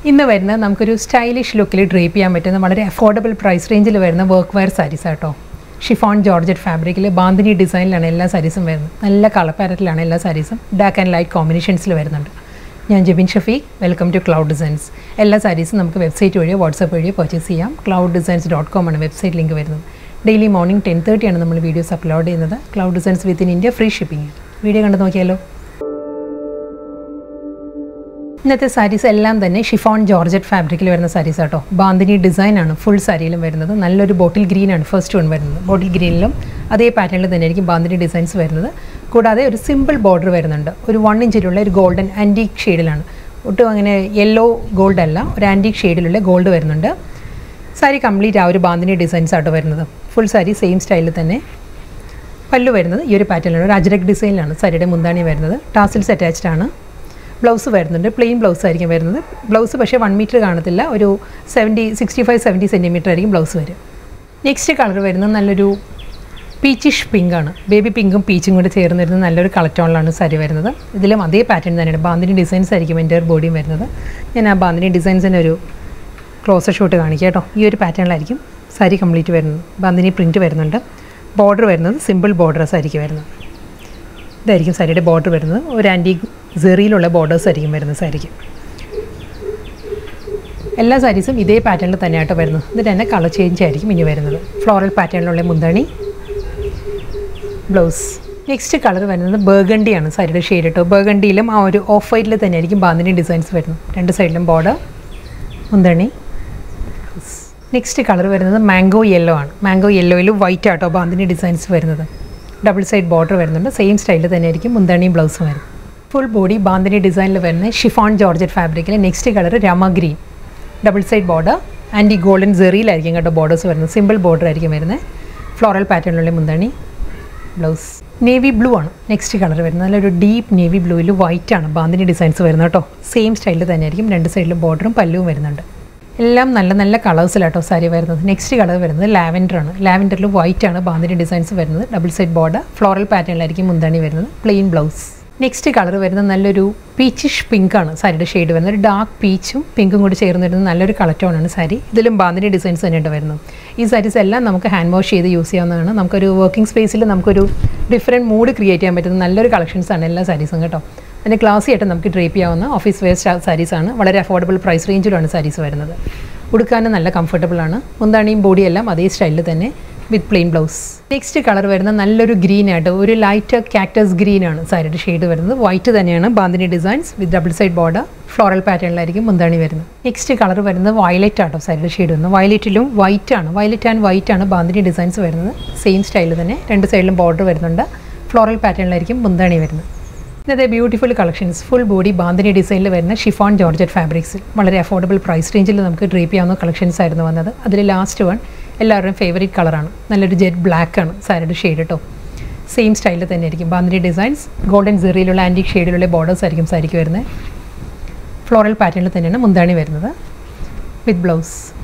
ഇന്ന് വരുന്നത് നമുക്കൊരു സ്റ്റൈലിഷ് ലുക്കിൽ ഡ്രേപ്പ് ചെയ്യാൻ പറ്റുന്ന വളരെ അഫോർഡബിൾ പ്രൈസ് റേഞ്ചിൽ വരുന്ന വർക്ക് വെയർ സാരീസ് ആട്ടോ ഷിഫോൺ ജോർജറ്റ് ഫാബ്രിക്കിൽ ബാന്തിനി ഡിസൈനിലാണ് എല്ലാ സാരീസും വരുന്നത് നല്ല കളർ പാരറ്റിലാണ് എല്ലാ സാരീസും ഡാർക്ക് ആൻഡ് ലൈറ്റ് കോമ്പിനേഷൻസിൽ വരുന്നുണ്ട് ഞാൻ Jebin Shafeeq welcome to Cloud Designs എല്ലാ സാരീസും നമുക്ക് വെബ്സൈറ്റ് വഴിയോ വാട്സപ്പ് വഴിയോ പർച്ചേസ് ചെയ്യാം ക്ലൗഡ് ഡിസൈൻസ് ഡോട്ട് കോം ആണ് വെബ്സൈറ്റ് ലിങ്ക് വരുന്നത് ഡെയിലി മോർണിംഗ് ടെൻ തേർട്ടിയാണ് നമ്മൾ വീഡിയോസ് അപ്ലോഡ് ചെയ്യുന്നത് Cloud Designs within India free shipping video കണ്ടു നോക്കിയാലോ ഇന്നത്തെ സാരീസ് എല്ലാം തന്നെ ഷിഫോൺ ജോർജറ്റ് ഫാബ്രിക്കിൽ വരുന്ന സാരീസ് ആട്ടോ ബാന്തിനി ഡിസൈൻ ആണ് ഫുൾ സാരിയിലും വരുന്നത് നല്ലൊരു ബോട്ടിൽ ഗ്രീൻ ആണ് ഫസ്റ്റ് വൺ വരുന്നത് ബോട്ടിൽ ഗ്രീനിലും അതേ പാറ്റേണിൽ തന്നെ ആയിരിക്കും ബാന്തിനി ഡിസൈൻസ് വരുന്നത് കൂടാതെ ഒരു സിമ്പിൾ ബോർഡർ വരുന്നുണ്ട് ഒരു വൺ ഇഞ്ചിലുള്ള ഒരു ഗോൾഡൻ ആൻറ്റീക് ഷെയ്ഡിലാണ് ഒട്ടും അങ്ങനെ യെല്ലോ ഗോൾഡ് അല്ല ഒരു ആൻറ്റീക് ഷെയ്ഡിലുള്ള ഗോൾഡ് വരുന്നുണ്ട് സാരി കംപ്ലീറ്റ് ആ ഒരു ബാന്തിനി ഡിസൈൻസ് ആട്ടോ വരുന്നത് ഫുൾ സാരി സെയിം സ്റ്റൈലിൽ തന്നെ പല്ലു വരുന്നത് ഈ ഒരു പാറ്റേണിലാണ് ഒരു അജരക് ഡിസൈനിലാണ് സാരിയുടെ മുന്താണി വരുന്നത് ടാസിൽസ് അറ്റാച്ച്ഡ് ആണ് ബ്ലൗസ് വരുന്നുണ്ട് പ്ലെയിൻ ബ്ലൗസ് ആയിരിക്കും വരുന്നത് ബ്ലൗസ് പക്ഷേ വൺ മീറ്റർ കാണത്തില്ല ഒരു seventy sixty five seventy centimetre ആയിരിക്കും ബ്ലൗസ് വരും നെക്സ്റ്റ് കളർ വരുന്നത് നല്ലൊരു പീച്ചിഷ് പിങ്കാണ് ബേബി പിങ്കും പീച്ചും കൂടെ ചേർന്ന് വരുന്ന നല്ലൊരു കളറ്റോണിലാണ് സാരി വരുന്നത് ഇതിലും അതേ പാറ്റേൺ തന്നെയാണ് ബാന്തിനി ഡിസൈൻസ് ആയിരിക്കും എൻ്റെ ബോഡിയും വരുന്നത് ഞാൻ ആ ബാന്തിനി ഡിസൈൻസിൻ്റെ ഒരു ക്ലോസർ ഷോട്ട് കാണിക്കാം കേട്ടോ ഈ ഒരു പാറ്റേണിലായിരിക്കും സാരി കംപ്ലീറ്റ് വരുന്നത് ബാന്തിനി പ്രിൻറ്റ് വരുന്നുണ്ട് ബോർഡർ വരുന്നത് സിമ്പിൾ ബോർഡർ സാരിക്ക് വരുന്നത് ഇതായിരിക്കും സാരിയുടെ ബോർഡർ വരുന്നത് ഒരു ആൻറ്റി സെറിയിലുള്ള ബോർഡേഴ്സ് ആയിരിക്കും വരുന്നത് സാരിക്ക് എല്ലാ സാരീസും ഇതേ പാറ്റേണിൽ തന്നെയായിട്ട് വരുന്നത് ഇതിന് തന്നെ കളർ ചേഞ്ച് ആയിരിക്കും ഇനി വരുന്നത് ഫ്ലോറൽ പാറ്റേണിലുള്ള മുന്താണി ബ്ലൗസ് നെക്സ്റ്റ് കളർ വരുന്നത് ബേഗണ്ടിയാണ് സാരിയുടെ ഷെയ്ഡ് കേട്ടോ ബേഗണ്ടിയിലും ആ ഒരു ഓഫ് വൈറ്റിൽ തന്നെയായിരിക്കും ബാന്തിനി ഡിസൈൻസ് വരുന്നത് രണ്ട് സൈഡിലും ബോർഡർ മുന്താണി നെക്സ്റ്റ് കളർ വരുന്നത് മാംഗോ യെല്ലോ ആണ് മാംഗോ യെല്ലോയിൽ വൈറ്റ് ആട്ടോ ബാന്തിനി ഡിസൈൻസ് വരുന്നത് ഡബിൾ സൈഡ് ബോർഡർ വരുന്നുണ്ട് സെയിം സ്റ്റൈലിൽ തന്നെ മുന്താണിയും ബ്ലൗസും വരുന്നത് ഫുൾ ബോഡി ബാന്തിനി ഡിസൈനിൽ വരുന്ന ഷിഫോൺ ജോർജറ്റ് ഫാബ്രിക്കിൽ next colour Rama green double side border antique golden സെറിയിലായിരിക്കും കേട്ടോ ബോർഡേഴ്സ് വരുന്നത് സിമ്പിൾ ബോർഡർ ആയിരിക്കും വരുന്നത് ഫ്ലോറൽ പാറ്റേണിലുള്ള മുന്താണി ബ്ലൗസ് നേവി ബ്ലൂ ആണ് നെക്സ്റ്റ് കളർ വരുന്നത് നല്ലൊരു ഡീപ്പ് നേവി ബ്ലൂവിൽ വൈറ്റ് ആണ് ബാന്തിനി ഡിസൈൻസ് വരുന്നത് കേട്ടോ സെയിം സ്റ്റൈലിൽ തന്നെയായിരിക്കും രണ്ട് സൈഡിലും ബോർഡറും പല്ലുവും വരുന്നുണ്ട് എല്ലാം നല്ല നല്ല കളേഴ്സിലാട്ടോ സാരി വരുന്നത് നെക്സ്റ്റ് കളർ വരുന്നത് ലാവൻഡർ ആണ് ലാവൻഡറിൽ വൈറ്റ് ആണ് ബാന്തിനി ഡിസൈൻസ് വരുന്നത് ഡബിൾ സൈഡ് ബോർഡർ ഫ്ലോറൽ പാറ്റേണിലായിരിക്കും മുന്താണി വരുന്നത് പ്ലെയിൻ ബ്ലൗസ് നെക്സ്റ്റ് കളർ വരുന്നത് നല്ലൊരു പീച്ചിഷ് പിങ്ക് ആണ് സാരിയുടെ ഷെയ്ഡ് വരുന്നത് ഒരു ഡാർക്ക് പീച്ചും പിങ്കും കൂടി ചേർന്ന് വരുന്ന നല്ലൊരു കളറ്റോണാണ് സാരി ഇതിലും ബാന്തിനി ഡിസൈൻസ് തന്നെയുണ്ട് വരുന്നത് ഈ സാരീസ് എല്ലാം നമുക്ക് ഹാൻഡ് വാഷ് ചെയ്ത് യൂസ് ചെയ്യാവുന്നതാണ് നമുക്കൊരു വർക്കിംഗ് സ്പേസിൽ നമുക്കൊരു ഡിഫറെൻറ്റ് മൂഡ് ക്രിയേറ്റ് ചെയ്യാൻ പറ്റുന്ന നല്ലൊരു കളക്ഷൻസ് ആണ് എല്ലാ സാരീസും കേട്ടോ അതിൻ്റെ ക്ലാസ്സി ആയിട്ട് നമുക്ക് ഡ്രേപ്പ് ചെയ്യാവുന്ന ഓഫീസ് വെയർ സാരീസാണ് വളരെ അഫോർഡബിൾ പ്രൈസ് റേഞ്ചിലാണ് സാരീസ് വരുന്നത് ഉടുക്കാനും നല്ല കംഫർട്ടബിൾ ആണ് മുന്താണിയും ബോഡിയെല്ലാം അതേ സ്റ്റൈലിൽ തന്നെ with plain blouse next colour വരുന്ന നല്ലൊരു ഗ്രീൻ ആയിട്ട് ഒരു ലൈറ്റ് കാക്ടസ് ഗ്രീൻ ആണ് സാരിയുടെ ഷെയ്ഡ് വരുന്നത് വൈറ്റ് തന്നെയാണ് bandhani designs with double side border floral പാറ്റേണിലായിരിക്കും മുന്താണി വരുന്നത് നെക്സ്റ്റ് കളർ വരുന്നത് വയലറ്റ് ആട്ടോ സാരിയുടെ ഷെയ്ഡ് വരുന്നത് വയലറ്റിലും വൈറ്റ് ആണ് വയലറ്റ് ആൻഡ് വൈറ്റ് ആണ് ബാന്തിനി ഡിസൈൻസ് വരുന്നത് സെയിം സ്റ്റൈലിൽ തന്നെ രണ്ട് സൈഡിലും ബോർഡർ വരുന്നുണ്ട് ഫ്ലോറൽ പാറ്റേണിലായിരിക്കും മുന്താണി വരുന്നത് ഇന്നത്തെ beautiful collections full body bandhani ഡിസൈനിൽ വരുന്ന ഷിഫോൺ ജോർജറ്റ് ഫാബ്രിക്സിൽ വളരെ അഫോർഡബിൾ പ്രൈസ് റേഞ്ചിൽ നമുക്ക് ഡ്രീപ്പ് ചെയ്യാവുന്ന കളക്ഷൻസ് ആയിരുന്നു വന്നത് അതിൽ ലാസ്റ്റ് വൺ എല്ലാവരുടെയും ഫേവറേറ്റ് കളറാണ് നല്ലൊരു ജെറ്റ് ബ്ലാക്ക് ആണ് സാരിയുടെ ഷെയ്ഡ് കേട്ടോ സെയിം സ്റ്റൈലിൽ തന്നെ ആയിരിക്കും ബാന്തിനി ഡിസൈൻസ് ഗോൾഡൻ സെറിയിലുള്ള ആൻറ്റിക് ഷെയ്ഡിലുള്ള ബോർഡേഴ്സ് ആയിരിക്കും സാരിക്ക് വരുന്നത് ഫ്ലോറൽ പാറ്റേണിൽ തന്നെയാണ് മുന്താണി വരുന്നത് വിത്ത് ബ്ലൗസ്